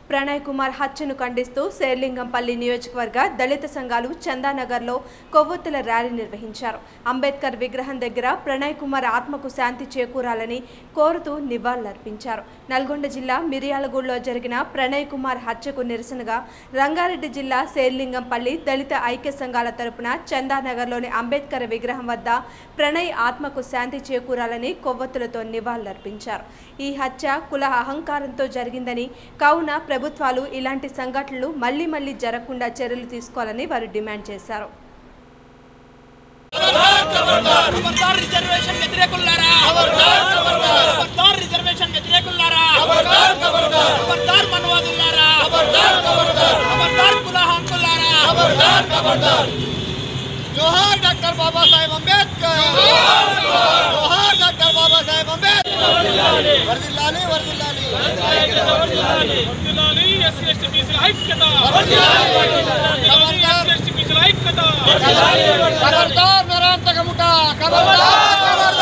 ప్రణయ్ కుమార్ హత్యను ఖండిస్తూ శేర్లింగంపల్లి నియోజకవర్గ దళిత సంఘాలు చందానగర్లో కొవ్వొత్తుల ర్యాలీ నిర్వహించారు అంబేద్కర్ విగ్రహం దగ్గర ప్రణయ్ కుమార్ ఆత్మకు శాంతి చేకూరాలని కోరుతూ నివాళులర్పించారు నల్గొండ జిల్లా మిర్యాలగూడలో జరిగిన ప్రణయ్ కుమార్ హత్యకు నిరసనగా రంగారెడ్డి జిల్లా శేర్లింగంపల్లి దళిత ఐక్య సంఘాల తరపున చందానగర్లోని అంబేద్కర్ విగ్రహం వద్ద ప్రణయ్ ఆత్మకు శాంతి చేకూరాలని కొవ్వొత్తులతో నివాళులర్పించారు ఈ హత్య కుల అహంకారంతో జరిగిందని కావున ప్రభుత్వాలు ఇలాంటి సంఘటనలు మళ్లీ మళ్లీ జరగకుండా చర్యలు తీసుకోవాలని వారు డిమాండ్ చేశారు ఖబర్దార్ రిజర్వేషన్ వ్యతిరేకులారా ఖబర్దార్ రిజర్వేషన్ వ్యతిరేకులారా ఖబర్దార్ మనవాదులారా ఖబర్దార్ కుల హంకులారా జోహార్ డాక్టర్ బాబాసాహెబ్ అంబేద్కర్ జోహార్ డాక్టర్ బాబాసాహెబ్ అంబేద్కర్ వర్దిల్లాలి వర్దిల్లాలి వర్ధిల్లాలి ఎస్సీ ఎస్టీ బీసీల ఐక్యత ఖబర్దార్ ఎస్సీ ఎస్టీ బీసీల ఐక్యత ఖబర్దార్ నరాంతకముట ఖబర్దార్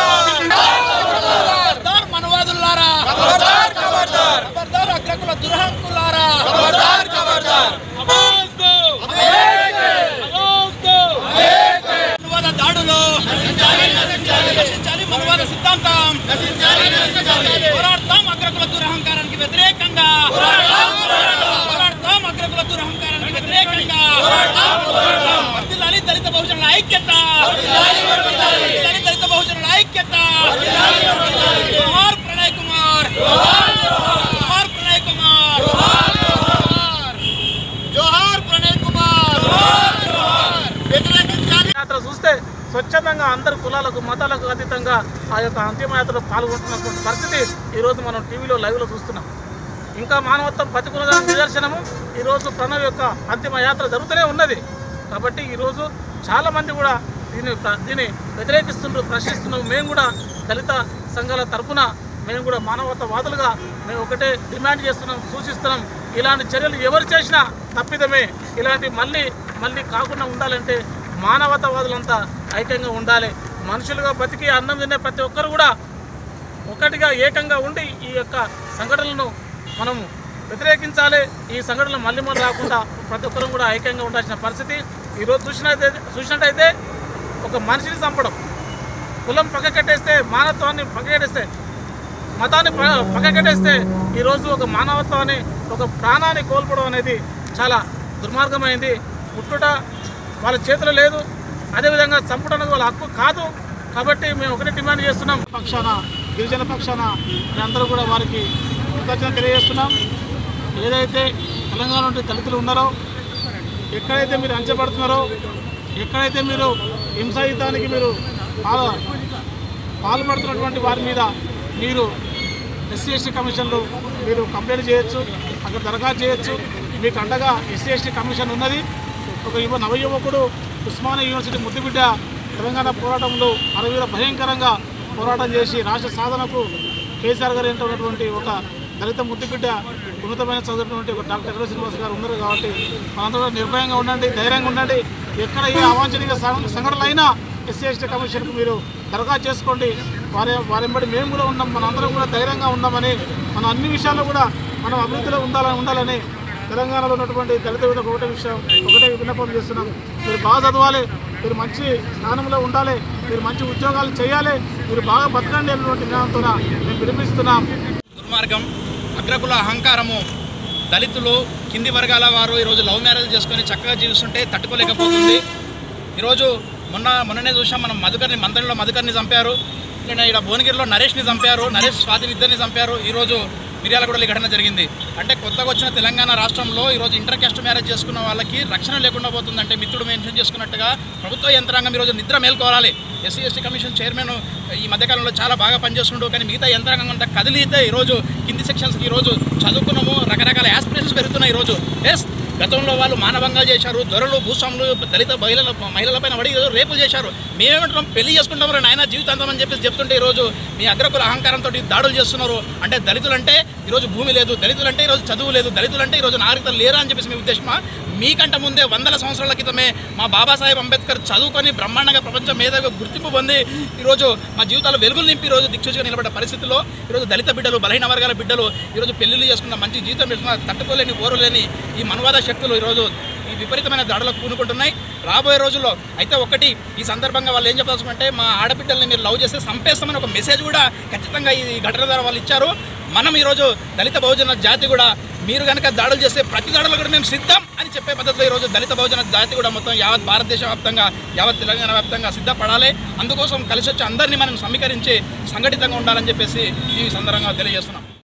ఖబర్దార్ మనవాదులారా ఖబర్దార్ ఖబర్దార్ ఖబర్దార్ అగ్రకుల దురహంకులారా ఖబర్దార్ ఖబర్దార్ ఆవాజ్ దో ఆవాజ్ దో మనువాద దాడులు నశించాలి మనువాద సిద్ధాంతం పోరాడతాం అగ్రకుల దురహంకారానికి వ్యతిరేకంగా పోరాడతాం అగ్రకుల దురహంకారానికి వ్యతిరేకంగా వర్ధిల్లాలి దళిత బహుజనుల ఐక్యత వర్ధిల్లాలి దళిత బహుజనుల ఐక్యత జోహార్ ప్రణయ్ కుమార్ జోహార్ ప్రణయ్ కుమార్ జోహార్ ప్రణయ్ కుమార్ వ్యతిరేకించాలి యాత్ర చూస్తే స్వచ్ఛందంగా అందరు కులాలకు మతాలకు అతీతంగా ఆ యొక్క అంతిమయాత్రలో పాల్గొంటున్నటువంటి పరిస్థితి ఈరోజు మనం టీవీలో లైవ్లో చూస్తున్నాం ఇంకా మానవత్వం బతికున్నదానికి నిదర్శనము ఈరోజు ప్రణవ్ యొక్క అంతిమ యాత్ర జరుగుతూనే ఉన్నది కాబట్టి ఈరోజు చాలామంది కూడా దీన్ని ప్ర- దీన్ని వ్యతిరేకిస్తున్నారు ప్రశ్నిస్తున్నారు మేము కూడా దళిత సంఘాల తరపున మేము కూడా మానవతావాదులుగా మేము ఒకటే డిమాండ్ చేస్తున్నాం సూచిస్తున్నాం ఇలాంటి చర్యలు ఎవరు చేసినా తప్పిదమే ఇలాంటి మళ్ళీ మళ్ళీ కాకుండా ఉండాలంటే మానవతావాదులంతా ఐక్యంగా ఉండాలి మనుషులుగా బతికి అన్నం తినే ప్రతి ఒక్కరు కూడా ఒకటిగా ఏకంగా ఉండి ఈ యొక్క సంఘటనలను మనము వ్యతిరేకించాలి ఈ సంఘటనలు మళ్ళీ మళ్ళీ రాకుండా ప్రతి ఒక్కరు కూడా ఐక్యంగా ఉండాల్సిన పరిస్థితి ఈరోజు చూసినట్లయితే చూసినట్టయితే ఒక మనిషిని చంపడం కులం పక్కకెట్టేస్తే మానవత్వాన్ని పక్కకెట్టేస్తే మతాన్ని ప- పక్కకెట్టేస్తే ఈరోజు ఒక మానవత్వాన్ని ఒక ప్రాణాన్ని కోల్పోవడం అనేది చాలా దుర్మార్గమైంది పుట్టుట వాళ్ళ చేతిలో లేదు అదేవిధంగా చంపడం అనేది వాళ్ళ హక్కు కాదు కాబట్టి మేము ఒకటే డిమాండ్ చేస్తున్నాం పక్షాన గిరిజన పక్షాన అందరూ కూడా వారికి కృతజ్ఞత తెలియజేస్తున్నాం ఏదైతే తెలంగాణ నుండి దళితులు ఉన్నారో ఎక్కడైతే మీరు అంచబడుతున్నారో ఎక్కడైతే మీరు హింసాయుతానికి మీరు పాల పాల్పడుతున్నటువంటి వారి మీద మీరు ఎస్సీ ఎస్టీ కమిషన్లో మీరు కంప్లైంట్ చేయొచ్చు అక్కడ దరఖాస్తు చేయొచ్చు మీకు అండగా ఎస్సీ ఎస్టీ కమిషన్ ఉన్నది ఒక యువ నవయువకుడు ఉస్మానియా యూనివర్సిటీ ముద్దుబిడ్డ తెలంగాణ పోరాటంలో అరవీర భయంకరంగా పోరాటం చేసి రాష్ట్ర సాధనకు కేసీఆర్ గారు ఏంటో ఉన్నటువంటి ఒక దళిత ముద్దుబిడ్డ ఉన్నతమైన చదువుతున్నటువంటి ఒక డాక్టర్ ఎర్ర శ్రీనివాస్ గారు ఉన్నారు కాబట్టి మనందరూ కూడా నిర్భయంగా ఉండండి ధైర్యంగా ఉండండి ఎక్కడ ఏ అవాంఛనీయ సం- సంఘటనలు అయినా ఎస్సీ ఎస్టీ కమిషన్కు మీరు దరఖాస్తు చేసుకోండి వారి వారింబడి మేము కూడా ఉన్నాం మనందరం కూడా ధైర్యంగా ఉన్నామని మన అన్ని విషయాల్లో కూడా మనం అభివృద్ధిలో ఉండాలని ఉండాలని తెలంగాణలో ఉన్నటువంటి దళిత విధ ఒకటే విషయం ఒకటే విన్నపం చేస్తున్నాం మీరు బాగా చదవాలి మీరు మంచి స్థానంలో ఉండాలి మీరు మంచి ఉద్యోగాలు చేయాలి మీరు బాగా బతకండి అనేటువంటి నినాదంతో మేము వినిపిస్తున్నాం దుర్మార్గం అగ్రకుల అహంకారము దళితులు కింది వర్గాల వారు ఈరోజు లవ్ మ్యారేజ్ చేసుకొని చక్కగా జీవిస్తుంటే తట్టుకోలేకపోతుంది ఈరోజు మొన్న మొన్ననే చూసాం మనం మధుకర్ని మంత్రిలో మధుకర్ని చంపారు ఇక్కడ ఇక్కడ భువనగిరిలో నరేష్ని చంపారు నరేష్ స్వాతిని ఇద్దరిని చంపారు ఈరోజు మిర్యాలగూడలో ఈ ఘటన జరిగింది అంటే కొత్తగా వచ్చిన తెలంగాణ రాష్ట్రంలో ఈరోజు ఇంటర్ క్యాస్ట్ మ్యారేజ్ చేసుకున్న వాళ్ళకి రక్షణ లేకుండా పోతుందంటే మిత్రుడు మెన్షన్ చేసుకున్నట్టుగా ప్రభుత్వ యంత్రాంగం ఈరోజు నిద్ర మేల్కోవాలి ఎస్సీ ఎస్టీ కమిషన్ చైర్మన్ ఈ మధ్యకాలంలో చాలా బాగా పనిచేస్తుండు కానీ మిగతా యంత్రాంగం అంతా కదిలితే ఈరోజు కింది సెక్షన్స్కి ఈరోజు చదువుకున్నాము రకరకాల యాస్పిరేషన్స్ పెరుగుతున్నాయి ఈరోజు ఎస్ గతంలో వాళ్ళు మానవంగా చేశారు దొరలు భూస్వాములు దళిత మహిళల మహిళలపైన పడి ఈరోజు రేపులు చేశారు మేమేమంటున్నాం పెళ్లి చేసుకుంటాం నాయన జీవితాంతం అని చెప్పేసి చెప్తుంటే ఈరోజు మీ అగ్రకుల అహంకారంతో దాడులు చేస్తున్నారు అంటే దళితులంటే ఈరోజు భూమి లేదు దళితులంటే ఈరోజు చదువు లేదు దళితులంటే ఈరోజు నాగరికత లేరా అని చెప్పేసి మీ ఉద్దేశమా మీకంట ముందే వందల సంవత్సరాల క్రితమే మా బాబాసాహెబ్ అంబేద్కర్ చదువుకొని బ్రహ్మాండంగా ప్రపంచ మేధగా గుర్తింపు పొంది ఈరోజు మా జీవితాలు వెలుగులు నింపి ఈరోజు దిక్సూచిగా నిలబడ్డ పరిస్థితుల్లో ఈరోజు దళిత బిడ్డలు బలహీన వర్గాల బిడ్డలు ఈరోజు పెళ్లిళ్ళు చేసుకున్న మంచి జీవితం పెట్టుకున్న తట్టుకోలేని ఓరలేని ఈ మనువాద శక్తులు ఈరోజు ఈ విపరీతమైన దాడులకు పూనుకుంటున్నాయి రాబోయే రోజుల్లో అయితే ఒకటి ఈ సందర్భంగా వాళ్ళు ఏం చెప్పాల్సిందంటే మా ఆడబిడ్డల్ని మీరు లవ్ చేస్తే సంపేస్తామని ఒక మెసేజ్ కూడా ఖచ్చితంగా ఈ ఘటన ద్వారా వాళ్ళు ఇచ్చారు మనం ఈరోజు దళిత బహుజన జాతి కూడా మీరు కనుక దాడులు చేస్తే ప్రతి దాడులు కూడా మేము సిద్ధం అని చెప్పే పద్ధతిలో ఈరోజు దళిత బహుజన జాతి కూడా మొత్తం యావత్ భారతదేశ వ్యాప్తంగా యావత్ తెలంగాణ వ్యాప్తంగా సిద్ధపడాలి అందుకోసం కలిసి వచ్చి అందరినీ మనం సమీకరించి సంఘటితంగా ఉండాలని చెప్పేసి ఈ సందర్భంగా తెలియజేస్తున్నాం